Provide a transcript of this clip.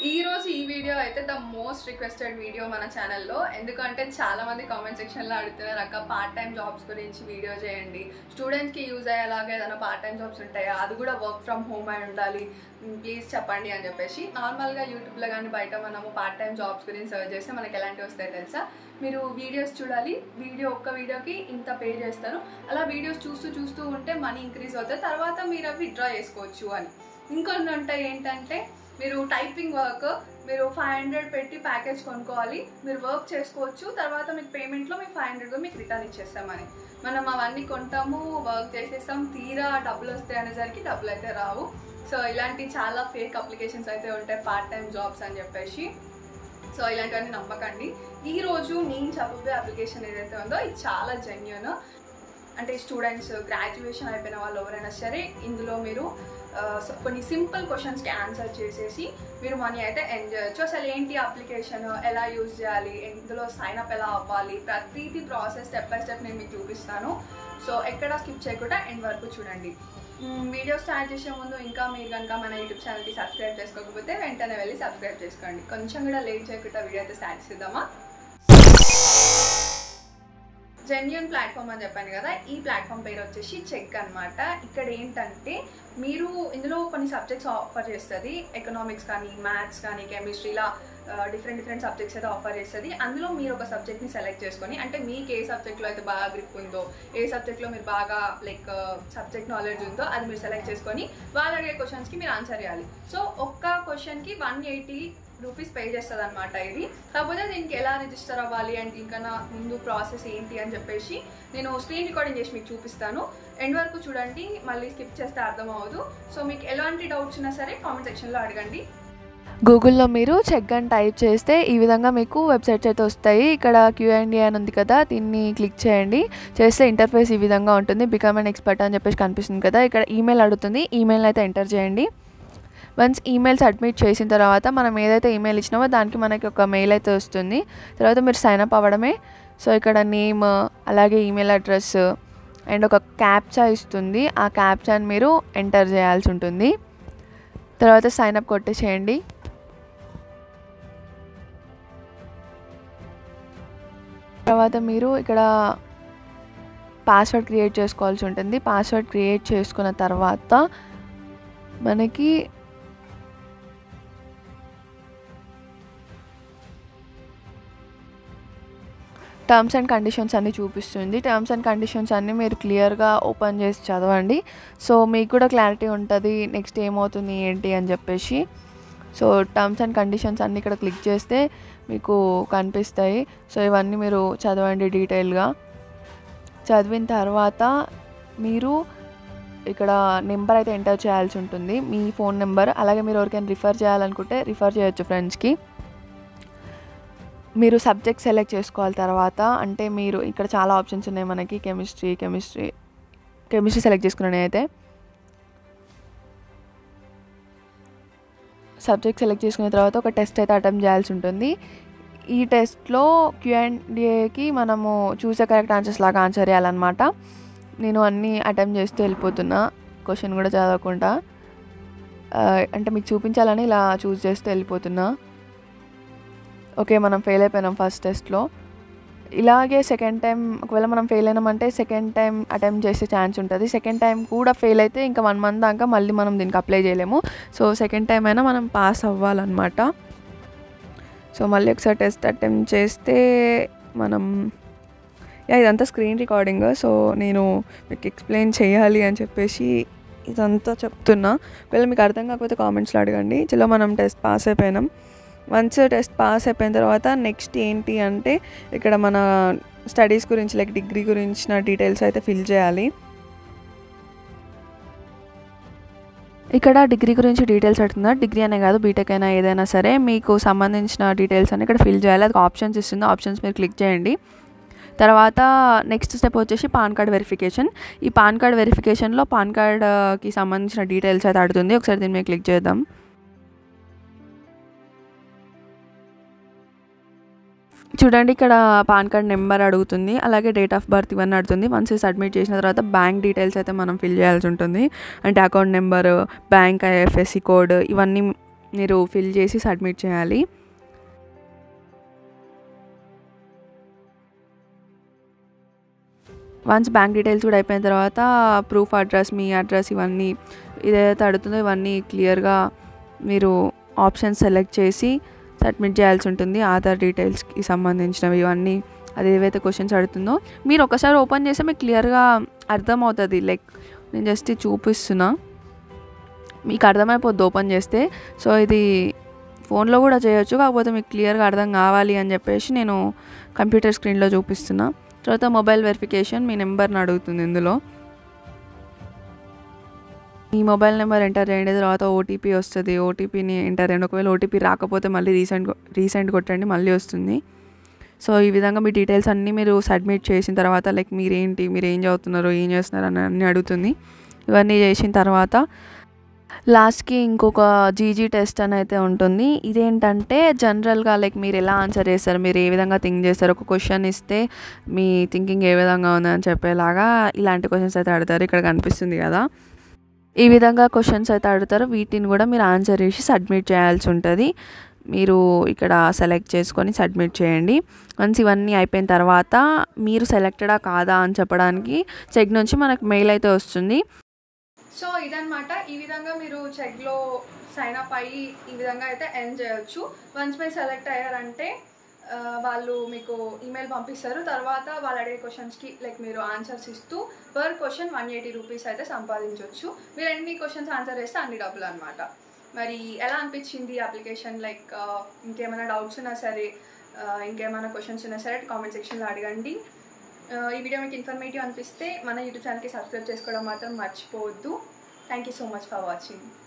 ఈ రోజు ఈ వీడియో అయితే ద మోస్ట్ రిక్వెస్టెడ్ వీడియో మన ఛానల్లో ఎందుకంటే చాలా మంది కామెంట్ సెక్షన్లో అడుగుతున్నారు అక్క పార్ట్ టైం జాబ్స్ గురించి వీడియో చేయండి స్టూడెంట్స్కి యూజ్ అయ్యేలాగా ఏదైనా పార్ట్ టైం జాబ్స్ ఉంటాయా అది కూడా వర్క్ ఫ్రమ్ హోమ్ అయి ఉండాలి ప్లీజ్ చెప్పండి అని చెప్పేసి నార్మల్గా యూట్యూబ్లో కానీ బయట మనము పార్ట్ టైం జాబ్స్ గురించి సర్చ్ చేస్తే మనకి ఎలాంటివి వస్తాయో తెలుసా మీరు వీడియోస్ చూడాలి వీడియో ఒక్క వీడియోకి ఇంత పే చేస్తారు అలా వీడియోస్ చూస్తూ చూస్తూ ఉంటే మనీ ఇంక్రీజ్ అవుతుంది తర్వాత మీరు అవి విత్డ్రా చేసుకోవచ్చు అని ఇంకొన్ని ఉంటాయి ఏంటంటే మీరు టైపింగ్ వర్క్ మీరు ఫైవ్ హండ్రెడ్ పెట్టి ప్యాకేజ్ కొనుక్కోవాలి మీరు వర్క్ చేసుకోవచ్చు తర్వాత మీకు పేమెంట్లో మీకు ఫైవ్ హండ్రెడ్ మీకు రిటర్న్ ఇచ్చేస్తామని మనం అవన్నీ కొంటాము వర్క్ చేసేస్తాం తీరా డబ్బులు వస్తాయి అనేసరికి డబ్బులు అయితే రావు సో ఇలాంటి చాలా ఫేక్ అప్లికేషన్స్ అయితే ఉంటాయి పార్ట్ టైం జాబ్స్ అని చెప్పేసి సో ఇలాంటివన్నీ నమ్మకండి ఈ రోజు నేను చెప్పబోయే అప్లికేషన్ ఏదైతే ఉందో ఇది చాలా జెన్యున్ అంటే స్టూడెంట్స్ గ్రాడ్యుయేషన్ అయిపోయిన వాళ్ళు ఎవరైనా సరే ఇందులో మీరు ఆ, సో కొన్ని సింపుల్ క్వశ్చన్స్కి ఆన్సర్ చేసేసి మీరు మనీ అయితే ఎర్న్ చేయొచ్చు అసలు ఏంటి అప్లికేషన్ ఎలా యూజ్ చేయాలి ఇందులో సైన్ అప్ ఎలా అవ్వాలి ప్రతిదీ ప్రాసెస్ స్టెప్ బై స్టెప్ నేను మీకు చూపిస్తాను సో ఎక్కడ స్కిప్ చేయకుండా ఎండ్ వరకు చూడండి మ్మ్, వీడియో స్టార్ట్ చేసే ముందు ఇంకా మీరు కనుక మన యూట్యూబ్ ఛానల్కి సబ్స్క్రైబ్ చేసుకోకపోతే వెంటనే వెళ్ళి సబ్స్క్రైబ్ చేసుకోండి కొంచెం కూడా లేట్ చేయకుండా వీడియో అయితే స్టార్ట్ చేద్దామా జెన్యున్ ప్లాట్ఫామ్ అని చెప్పాను కదా ఈ ప్లాట్ఫామ్ పేరు వచ్చేసి చెక్ అన్నమాట ఇక్కడ ఏంటంటే మీరు ఇందులో కొన్ని సబ్జెక్ట్స్ ఆఫర్ చేస్తుంది ఎకనామిక్స్ కానీ మ్యాథ్స్ కానీ కెమిస్ట్రీ ఇలా డిఫరెంట్ డిఫరెంట్ సబ్జెక్ట్స్ అయితే ఆఫర్ చేస్తుంది అందులో మీరు ఒక సబ్జెక్ట్ని సెలెక్ట్ చేసుకొని అంటే మీకు ఏ సబ్జెక్ట్లో అయితే బాగా గ్రిప్ ఉందో ఏ సబ్జెక్ట్లో మీరు బాగా లైక్ సబ్జెక్ట్ నాలెడ్జ్ ఉందో అది మీరు సెలెక్ట్ చేసుకొని వాళ్ళు అడిగే క్వశ్చన్స్కి మీరు ఆన్సర్ చేయాలి సో ఒక్క క్వశ్చన్కి వన్ ఎయిటీ రూపీస్ పే చేస్తుంది అనమాట ఇది కాకపోతే దీనికి ఎలా రిజిస్టర్ అవ్వాలి అండ్ ఇంకా నా ముందు ప్రాసెస్ ఏంటి అని చెప్పేసి నేను స్క్రీన్ రికార్డింగ్ చేసి మీకు చూపిస్తాను ఎండ్ వరకు చూడండి మళ్ళీ స్కిప్ చేస్తే అర్థం అవ్వదు సో మీకు ఎలాంటి డౌట్స్ ఉన్నా సరే కామెంట్ సెక్షన్లో అడగండి గూగుల్లో మీరు చెక్ అని టైప్ చేస్తే ఈ విధంగా మీకు వెబ్సైట్స్ అయితే వస్తాయి ఇక్కడ క్యూఎండి అని ఉంది కదా దీన్ని క్లిక్ చేయండి చేస్తే ఇంటర్ఫేస్ ఈ విధంగా ఉంటుంది బికమ్ అండ్ ఎక్స్పర్ట్ అని చెప్పేసి కనిపిస్తుంది కదా ఇక్కడ ఈమెయిల్ అడుగుతుంది ఈమెయిల్ అయితే ఎంటర్ చేయండి వన్స్ ఈమెయిల్ సబ్మిట్ చేసిన తర్వాత మనం ఏదైతే ఈమెయిల్ ఇచ్చినామో దానికి మనకి ఒక మెయిల్ అయితే వస్తుంది తర్వాత మీరు సైన్ అప్ అవ్వడమే సో ఇక్కడ నేమ్ అలాగే ఈమెయిల్ అడ్రస్ అండ్ ఒక క్యాప్చా ఇస్తుంది ఆ క్యాప్చాని మీరు ఎంటర్ చేయాల్సి ఉంటుంది తర్వాత సైన్ అప్ కొట్టేసేయండి తర్వాత మీరు ఇక్కడ పాస్వర్డ్ క్రియేట్ చేసుకోవాల్సి ఉంటుంది పాస్వర్డ్ క్రియేట్ చేసుకున్న తర్వాత మనకి టర్మ్స్ అండ్ కండిషన్స్ అన్నీ చూపిస్తుంది టర్మ్స్ అండ్ కండిషన్స్ అన్నీ మీరు క్లియర్గా ఓపెన్ చేసి చదవండి సో మీకు కూడా క్లారిటీ ఉంటుంది నెక్స్ట్ ఏమవుతుంది ఏంటి అని చెప్పేసి సో టర్మ్స్ అండ్ కండిషన్స్ అన్నీ ఇక్కడ క్లిక్ చేస్తే మీకు కనిపిస్తాయి సో ఇవన్నీ మీరు చదవండి డీటెయిల్గా చదివిన తర్వాత మీరు ఇక్కడ నెంబర్ అయితే ఎంటర్ చేయాల్సి ఉంటుంది మీ ఫోన్ నెంబర్ అలాగే మీరు ఎవరికైనా రిఫర్ చేయాలనుకుంటే రిఫర్ చేయొచ్చు ఫ్రెండ్స్కి మీరు సబ్జెక్ట్ సెలెక్ట్ చేసుకోవాలి తర్వాత అంటే మీరు ఇక్కడ చాలా ఆప్షన్స్ ఉన్నాయి మనకి కెమిస్ట్రీ కెమిస్ట్రీ కెమిస్ట్రీ సెలెక్ట్ చేసుకున్నాను అయితే సబ్జెక్ట్ సెలెక్ట్ చేసుకున్న తర్వాత ఒక టెస్ట్ అయితే అటెంప్ట్ చేయాల్సి ఉంటుంది ఈ టెస్ట్లో క్యూఎండిఏకి మనము చూసే కరెక్ట్ ఆన్సర్స్ లాగా ఆన్సర్ చేయాలన్నమాట నేను అన్నీ అటెంప్ట్ చేస్తూ వెళ్ళిపోతున్నా క్వశ్చన్ కూడా చదవకుండా ఆ, అంటే మీకు చూపించాలని ఇలా చూస్ చేస్తూ వెళ్ళిపోతున్నా ఓకే మనం ఫెయిల్ అయిపోయినాం ఫస్ట్ టెస్ట్లో ఇలాగే సెకండ్ టైం ఒకవేళ మనం ఫెయిల్ అయినామంటే సెకండ్ టైం అటెంప్ట్ చేసే ఛాన్స్ ఉంటుంది సెకండ్ టైం కూడా ఫెయిల్ అయితే ఇంకా వన్ మంత్ దాకా మళ్ళీ మనం దీనికి అప్లై చేయలేము సో సెకండ్ టైం అయినా మనం పాస్ అవ్వాలన్నమాట సో మళ్ళీ ఒకసారి టెస్ట్ అటెంప్ట్ చేస్తే మనం యా ఇదంతా స్క్రీన్ రికార్డింగ్ సో నేను మీకు ఎక్స్ప్లెయిన్ చేయాలి అని చెప్పేసి ఇదంతా చెప్తున్నా ఒకవేళ మీకు అర్థం కాకపోతే కామెంట్స్లో అడగండి చలో మనం టెస్ట్ పాస్ అయిపోయినాం వన్స్ టెస్ట్ పాస్ అయిపోయిన తర్వాత నెక్స్ట్ ఏంటి అంటే ఇక్కడ మన స్టడీస్ గురించి లైక్ డిగ్రీ గురించిన డీటెయిల్స్ అయితే ఫిల్ చేయాలి ఇక్కడ డిగ్రీ గురించి డీటెయిల్స్ అడుగుతున్నా డిగ్రీ అనే కాదు బీటెక్ అయినా ఏదైనా సరే మీకు సంబంధించిన డీటెయిల్స్ అని ఇక్కడ ఫిల్ చేయాలి అది ఆప్షన్స్ ఇస్తుంది ఆప్షన్స్ మీరు క్లిక్ చేయండి తర్వాత నెక్స్ట్ స్టెప్ వచ్చేసి పాన్ కార్డ్ వెరిఫికేషన్ ఈ పాన్ కార్డ్ వెరిఫికేషన్లో పాన్ కార్డ్కి సంబంధించిన డీటెయిల్స్ అయితే అడుగుతుంది ఒకసారి దీని మీద క్లిక్ చేద్దాం చూడండి ఇక్కడ పాన్ కార్డ్ నెంబర్ అడుగుతుంది అలాగే డేట్ ఆఫ్ బర్త్ ఇవన్నీ అడుగుతుంది వన్స్ సబ్మిట్ చేసిన తర్వాత బ్యాంక్ డీటెయిల్స్ అయితే మనం ఫిల్ చేయాల్సి ఉంటుంది అంటే account number bank IFSC code ఇవన్నీ మీరు ఫిల్ చేసి సబ్మిట్ చేయాలి వన్స్ బ్యాంక్ డీటెయిల్స్ కూడా అయిపోయిన తర్వాత ప్రూఫ్ అడ్రస్ మీ అడ్రస్ ఇవన్నీ ఇదైతే అడుగుతుందో ఇవన్నీ క్లియర్గా మీరు ఆప్షన్ సెలెక్ట్ చేసి సబ్మిట్ చేయాల్సి ఉంటుంది ఆధార్ డీటెయిల్స్కి సంబంధించినవి ఇవన్నీ అది ఏవైతే క్వశ్చన్స్ అడుగుతుందో మీరు ఒకసారి ఓపెన్ చేస్తే మీకు క్లియర్గా అర్థమవుతుంది లైక్ నేను జస్ట్ ఇది చూపిస్తున్నా మీకు అర్థమైపోద్ది ఓపెన్ చేస్తే సో ఇది ఫోన్లో కూడా చేయొచ్చు కాకపోతే మీకు క్లియర్గా అర్థం కావాలి అని చెప్పేసి నేను కంప్యూటర్ స్క్రీన్లో చూపిస్తున్నా తర్వాత మొబైల్ వెరిఫికేషన్ మీ నెంబర్ని అడుగుతుంది ఇందులో మీ మొబైల్ నెంబర్ ఎంటర్ చేయండి తర్వాత ఓటీపీ వస్తుంది ఓటీపీని ఎంటర్ చేయండి ఒకవేళ ఓటీపీ రాకపోతే మళ్ళీ రీసెంట్ రీసెంట్ కొట్టండి మళ్ళీ వస్తుంది సో ఈ విధంగా మీ డీటెయిల్స్ అన్నీ మీరు సబ్మిట్ చేసిన తర్వాత లైక్ మీరేంటి మీరు ఏం చదువుతున్నారు ఏం చేస్తున్నారు అని అన్నీ అడుగుతుంది ఇవన్నీ చేసిన తర్వాత లాస్ట్కి ఇంకొక జీజీ టెస్ట్ అని అయితే ఉంటుంది ఇదేంటంటే జనరల్గా లైక్ మీరు ఎలా ఆన్సర్ చేస్తారు మీరు ఏ విధంగా థింక్ చేస్తారు ఒక క్వశ్చన్ ఇస్తే మీ థింకింగ్ ఏ విధంగా ఉందని చెప్పేలాగా ఇలాంటి క్వశ్చన్స్ అయితే అడుగుతారు ఇక్కడ కనిపిస్తుంది కదా ఈ విధంగా క్వశ్చన్స్ అయితే అడుగుతారు వీటిని కూడా మీరు ఆన్సర్ చేసి సబ్మిట్ చేయాల్సి ఉంటుంది మీరు ఇక్కడ సెలెక్ట్ చేసుకొని సబ్మిట్ చేయండి వన్స్ ఇవన్నీ అయిపోయిన తర్వాత మీరు సెలెక్టెడా కాదా అని చెప్పడానికి చెక్ నుంచి మనకు మెయిల్ అయితే వస్తుంది సో ఇదనమాట ఈ విధంగా మీరు చెక్లో సైన్ అప్ అయ్యి ఈ విధంగా అయితే ఎర్న్ చేయొచ్చు వన్స్ మీరు సెలెక్ట్ అయ్యారంటే ఆ, వాళ్ళు మీకు ఈమెయిల్ పంపిస్తారు తర్వాత వాళ్ళు అడిగే క్వశ్చన్స్కి లైక్ మీరు ఆన్సర్స్ ఇస్తూ per question one eighty rupees అయితే సంపాదించవచ్చు మీరు ఎన్ని క్వశ్చన్స్ ఆన్సర్ చేస్తే అన్ని డబ్బులు అనమాట మరి ఎలా అనిపించింది అప్లికేషన్ లైక్ ఇంకేమైనా డౌట్స్ ఉన్నా సరే ఆ, ఇంకేమైనా క్వశ్చన్స్ ఉన్నా సరే కామెంట్ సెక్షన్లో అడగండి ఆ, ఈ వీడియో మీకు ఇన్ఫర్మేటివ్ అనిపిస్తే మన యూట్యూబ్ ఛానల్కి సబ్స్క్రైబ్ చేసుకోవడం మాత్రం మర్చిపోవద్దు thank you so much for watching